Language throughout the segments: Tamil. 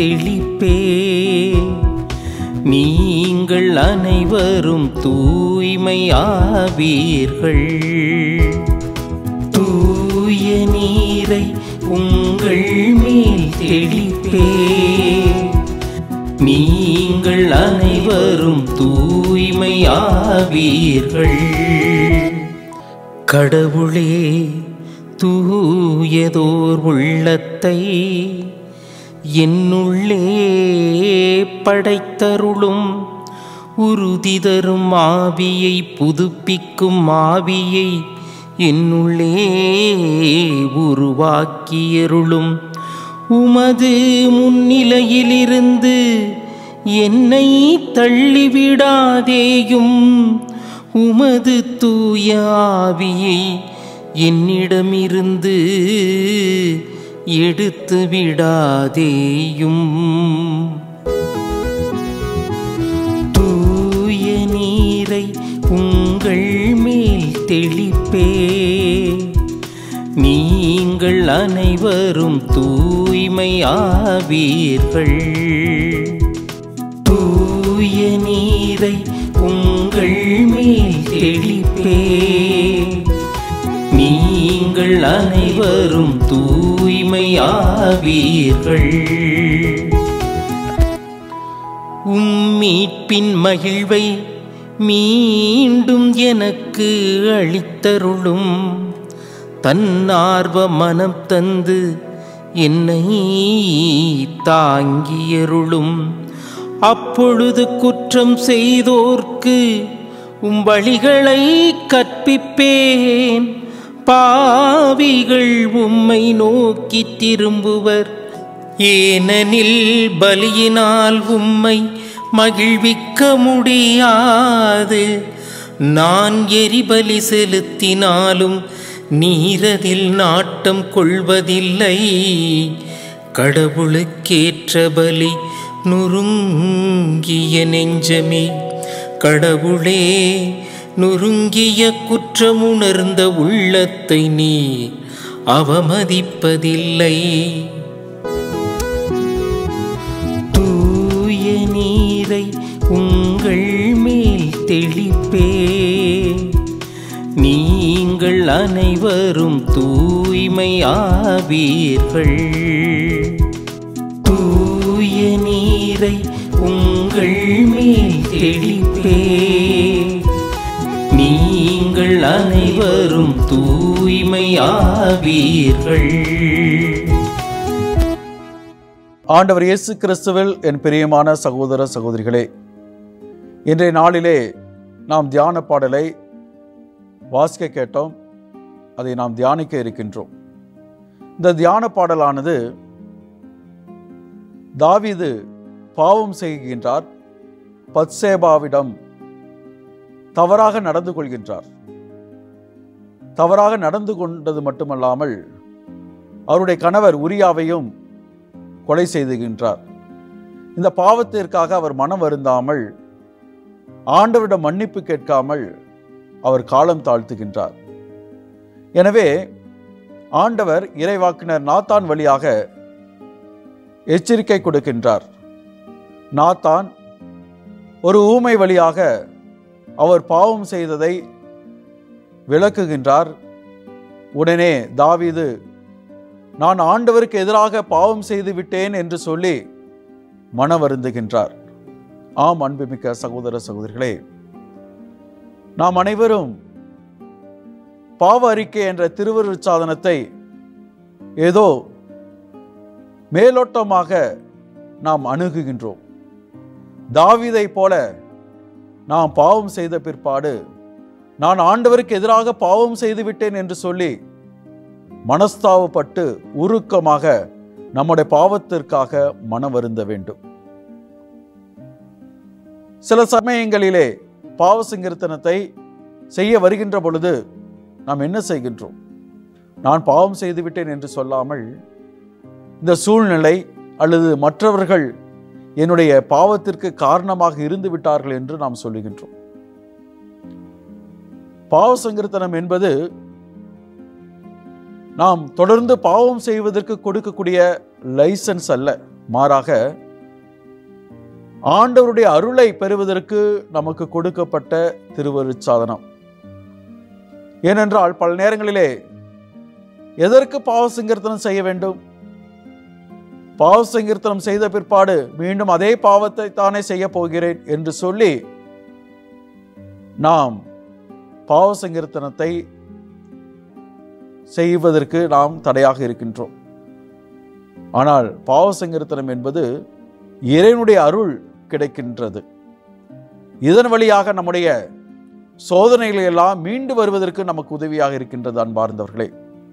தெளிப்பே நீங்கள் அனைவரும் தூய்மையாவீர்கள் தூய நீரை உங்கள் மேல் தெளிப்பே நீங்கள் அனைவரும் தூய்மையாவீர்கள் கடவுளே தூயதோர் உள்ளத்தை என்னுள்ளே படைத்தருளும் உறுதி தரும் ஆவியை புதுப்பிக்கும் ஆவியை என்னுள்ளே உருவாக்கியருளும் உமது முன்னிலையிலிருந்து என்னை தள்ளிவிடாதேயும் உமது தூய ஆவியை என்னிடமிருந்து எடுத்து விடாதேயும் தூய நீரை உங்கள் மேல் தெளிப்பே நீங்கள் அனைவரும் தூய்மையாவீர்கள் தூய நீரை உங்கள் மேல் தெளிப்பே நீங்கள் அனைவரும் தூய்மையாவீர்கள் உம்மீட்பின் மகிழ்வை மீண்டும் எனக்கு அளித்தருளும் தன்னார்வ மனம் தந்து என்னை தாங்கியருளும் அப்பொழுது குற்றம் செய்தோர்க்கு உம் வழிகளை கற்பிப்பேன் பாவிகள் உம்மை நோக்கி திரும்புவர் ஏனெனில் பலியினால் உம்மை மகிழ்விக்க முடியாது நான் எரிபலி செலுத்தினாலும் நீரதில் நாட்டம் கொள்வதில்லை கடவுளுக்கேற்ற பலி நுறுங்கிய நெஞ்சமே கடவுளே நுறுங்கிய குற்றமுணர்ந்த உள்ளத்தை நீ அவமதிப்பதில்லை தூய நீரை உங்கள் மேல் தெளிப்பே நீங்கள் அனைவரும் தூய்மையாவீர்கள் தூய நீரை உங்கள் மேல் தெளிப்பே நீங்கள் அனைவரும் தூய்மையாவீர்கள் ஆண்டவர் இயேசு கிறிஸ்துவில் என் பிரியமான சகோதர சகோதரிகளே இன்றைய நாளிலே நாம் தியான பாடலை வாசிக்க கேட்டோம் அதை நாம் தியானிக்க இருக்கின்றோம் இந்த தியான பாடலானது தாவீது பாவம் செய்கின்றார் பத்சேபாவிடம் தவறாக நடந்து கொள்கின்றார் தவறாக நடந்து கொண்டது மட்டுமல்லாமல் அவருடைய கணவர் உரியாவையும் கொலை செய்துகின்றார் இந்த பாவத்திற்காக அவர் மனம் வருந்தாமல் ஆண்டவரிடம் மன்னிப்பு கேட்காமல் அவர் காலம் தாழ்த்துகின்றார் எனவே ஆண்டவர் இறைவாக்கினர் நாத்தான் வழியாக எச்சரிக்கை கொடுக்கின்றார் நாத்தான் ஒரு ஊமை வழியாக அவர் பாவம் செய்ததை விளக்குகின்றார் உடனே தாவீது நான் ஆண்டவருக்கு எதிராக பாவம் செய்து விட்டேன் என்று சொல்லி மன வருந்துகின்றார் ஆம் அன்புமிக்க சகோதர சகோதரிகளே நாம் அனைவரும் பாவ அறிக்கை என்ற திருவருட் சாதனத்தை ஏதோ மேலோட்டமாக நாம் அணுகுகின்றோம் தாவீதை போல நாம் பாவம் செய்த பிற்பாடு நான் ஆண்டவருக்கு எதிராக பாவம் செய்து விட்டேன் என்று சொல்லி மனஸ்தாவப்பட்டு உருக்கமாக நம்முடைய பாவத்திற்காக மனம் வருந்த வேண்டும் சில சமயங்களிலே பாவ சங்கீர்த்தனத்தை செய்ய வருகின்ற பொழுது நாம் என்ன செய்கின்றோம் நான் பாவம் செய்து விட்டேன் என்று சொல்லாமல் இந்த சூழ்நிலை அல்லது மற்றவர்கள் என்னுடைய பாவத்திற்கு காரணமாக இருந்து விட்டார்கள் என்று நாம் சொல்லுகின்றோம் பாவ சங்கீர்த்தனம் என்பது நாம் தொடர்ந்து பாவம் செய்வதற்கு கொடுக்கக்கூடிய லைசன்ஸ் அல்ல மாறாக ஆண்டவருடைய அருளை பெறுவதற்கு நமக்கு கொடுக்கப்பட்ட திருவருட்சாதனம் ஏனென்றால் பல நேரங்களிலே எதற்கு பாவ சங்கீர்த்தனம் செய்ய வேண்டும் பாவ சங்கீர்த்தனம் செய்த பிற்பாடு மீண்டும் அதே பாவத்தை தானே செய்ய போகிறேன் என்று சொல்லி நாம் பாவ சங்கீர்த்தனத்தை செய்வதற்கு நாம் தடையாக இருக்கின்றோம் ஆனால் பாவ சங்கீர்த்தனம் என்பது இறைவனுடைய அருள் கிடைக்கின்றது இதன் வழியாக நம்முடைய சோதனைகளை எல்லாம் மீண்டு வருவதற்கு நமக்கு உதவியாக இருக்கின்றது அன்பார்ந்தவர்களே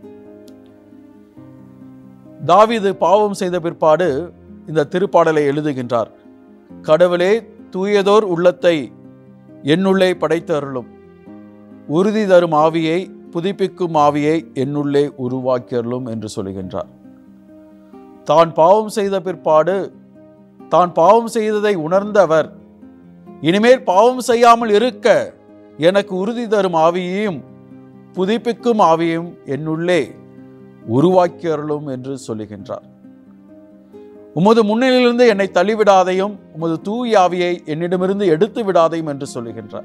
தாவீது பாவம் செய்த பிற்பாடு இந்த திருப்பாடலை எழுதுகின்றார் கடவுளே தூயதோர் உள்ளத்தை என்னுள்ளே படைத்து அருளும் உறுதி தரும் ஆவியை புதுப்பிக்கும் ஆவியை என்னுள்ளே உருவாக்கி அருளும் என்று சொல்லுகின்றார் தான் பாவம் செய்த பிற்பாடு தான் பாவம் செய்ததை உணர்ந்தவர் இனிமேல் பாவம் செய்யாமல் இருக்க எனக்கு உறுதி தரும் ஆவியையும் புதுப்பிக்கும் ஆவியையும் என்னுள்ளே உருவாக்கி அருளும் என்று சொல்லுகின்றார் உமது முன்னிலிருந்து என்னை தள்ளிவிடாதையும் உமது தூய் ஆவியை என்னிடமிருந்து எடுத்து விடாதையும் என்று சொல்லுகின்றார்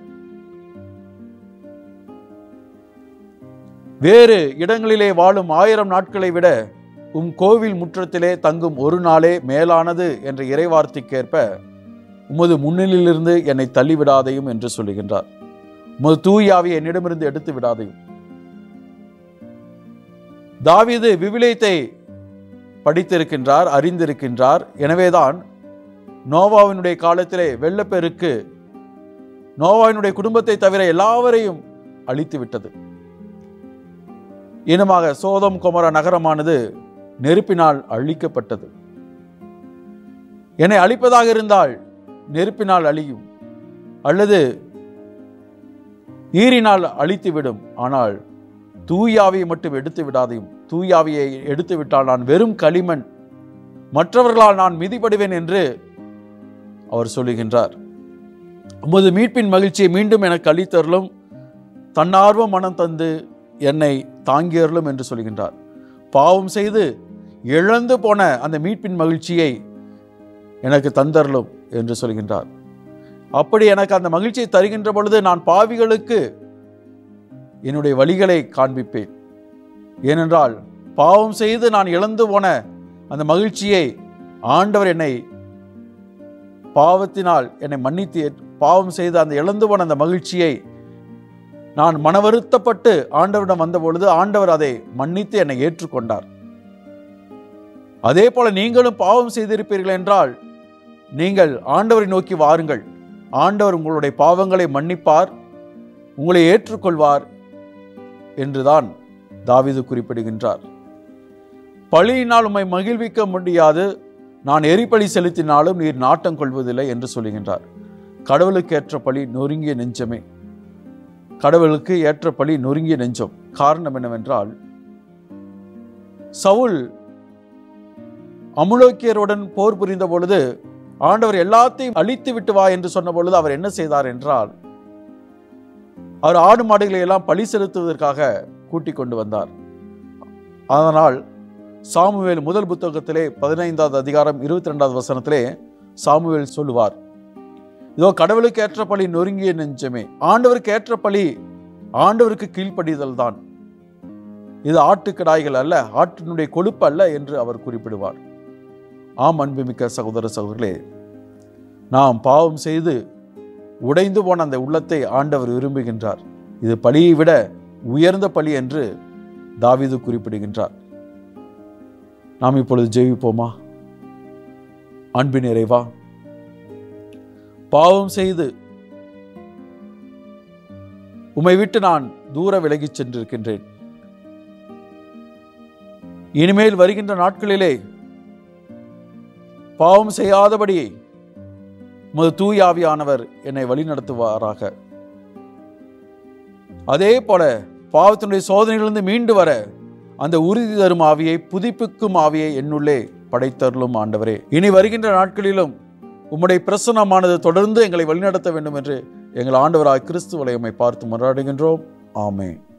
வேறு இடங்களிலே வாழும் ஆயிரம் நாட்களை விட உம் கோவில் முற்றத்திலே தங்கும் ஒரு நாளே மேலானது என்ற இறைவார்த்தைக்கேற்ப உமது முன்னிலிருந்து என்னை தள்ளிவிடாதையும் என்று சொல்லுகின்றார் உமது தூயாவை என்னிடமிருந்து எடுத்து விடாதையும் தாவீது விவிலியத்தை படித்திருக்கின்றார் அறிந்திருக்கின்றார் எனவேதான் நோவாவினுடைய காலத்திலே வெள்ளப்பெருக்கு நோவாவினுடைய குடும்பத்தை தவிர எல்லாவரையும் அழித்து விட்டது இனமாக சோதம் குமர நகரமானது நெருப்பினால் அழிக்கப்பட்டது என்னை அழிப்பதாக இருந்தால் நெருப்பினால் அழியும் அல்லது ஈரினால் அழித்துவிடும் ஆனால் தூயாவியை மட்டும் எடுத்து விடாதையும் தூயாவியை எடுத்து விட்டால் நான் வெறும் களிமண் மற்றவர்களால் நான் மிதிப்படுவேன் என்று அவர் சொல்லுகின்றார் உமது மீட்பின் மகிழ்ச்சியை மீண்டும் எனக்கு அளித்தருளும் தன்னார்வ மனம் தந்து என்னை தாங்கியருளும் என்று சொல்கின்றார் பாவம் செய்து இழந்து போன அந்த மீட்பின் மகிழ்ச்சியை எனக்கு தந்தருளும் என்று சொல்கின்றார் அப்படி எனக்கு அந்த மகிழ்ச்சியை தருகின்ற பொழுது நான் பாவிகளுக்கு என்னுடைய வழிகளை காண்பிப்பேன் ஏனென்றால் பாவம் செய்து நான் இழந்து போன அந்த மகிழ்ச்சியை ஆண்டவர் என்னை பாவத்தினால் என்னை மன்னித்து ஏற்- பாவம் செய்து அந்த இழந்து போன அந்த மகிழ்ச்சியை நான் மனவருத்தப்பட்டு ஆண்டவரிடம் வந்த பொழுது ஆண்டவர் அதை மன்னித்து என்னை ஏற்றுக்கொண்டார் அதே போல நீங்களும் பாவம் செய்திருப்பீர்கள் என்றால் நீங்கள் ஆண்டவரை நோக்கி வாருங்கள் ஆண்டவர் உங்களுடைய பாவங்களை மன்னிப்பார் உங்களை ஏற்றுக்கொள்வார் என்றுதான் தாவீது குறிப்பிடுகின்றார் பழியினால் உம்மை மகிழ்விக்க முடியாது நான் எரிபலி செலுத்தினாலும் நீர் நாட்டம் கொள்வதில்லை என்று சொல்லுகின்றார் கடவுளுக்கு ஏற்ற பழி நொறுங்கிய நெஞ்சமே கடவுளுக்கு ஏற்ற பழி நொறுங்கிய நெஞ்சம் காரணம் என்னவென்றால் சவுல் அமுலோக்கியருடன் போர் புரிந்த பொழுது ஆண்டவர் எல்லாத்தையும் அழித்து விட்டு வா என்று சொன்ன பொழுது அவர் என்ன செய்தார் என்றால் அவர் ஆடு மாடுகளை எல்லாம் பழி செலுத்துவதற்காக கூட்டிக் கொண்டு வந்தார் அதனால் சாமுவேல் முதல் புத்தகத்திலே பதினைந்தாவது அதிகாரம் இருபத்தி ரெண்டாவது வசனத்திலே சாமுவேல் சொல்லுவார் இதோ கடவுளுக்கு ஏற்ற பழி நொறுங்கிய நெஞ்சமே ஆண்டவருக்கு ஏற்ற பழி ஆண்டவருக்கு கீழ்ப்படிதல் தான் இது ஆட்டுக்கிடாய்கள் அல்ல ஆட்டினுடைய கொழுப்பு அல்ல என்று அவர் குறிப்பிடுவார் ஆம் அன்புமிக்க சகோதர சகோதரர்களே நாம் பாவம் செய்து உடைந்து போன அந்த உள்ளத்தை ஆண்டவர் விரும்புகின்றார் இது பழியை விட உயர்ந்த பழி என்று தாவீது குறிப்பிடுகின்றார் நாம் இப்பொழுது ஜெயிப்போமா அன்பின் நிறைவா பாவம் செய்து உம்மை விட்டு நான் தூர விலகிச் சென்றிருக்கின்றேன் இனிமேல் வருகின்ற நாட்களிலே பாவம் செய்யாதபடி உமது தூயாவியானவர் என்னை வழிநடத்துவாராக அதே போல பாவத்தினுடைய சோதனைகளிலிருந்து மீண்டு வர அந்த உறுதி தரும் ஆவியை புதுப்பிக்கும் ஆவியை என்னுள்ளே படைத்தருளும் ஆண்டவரே இனி வருகின்ற நாட்களிலும் உம்முடைய பிரசன்னமானது தொடர்ந்து எங்களை வழிநடத்த வேண்டும் என்று எங்கள் ஆண்டவராய் கிறிஸ்துவலை உம்மை பார்த்து மன்றாடுகின்றோம் ஆமென்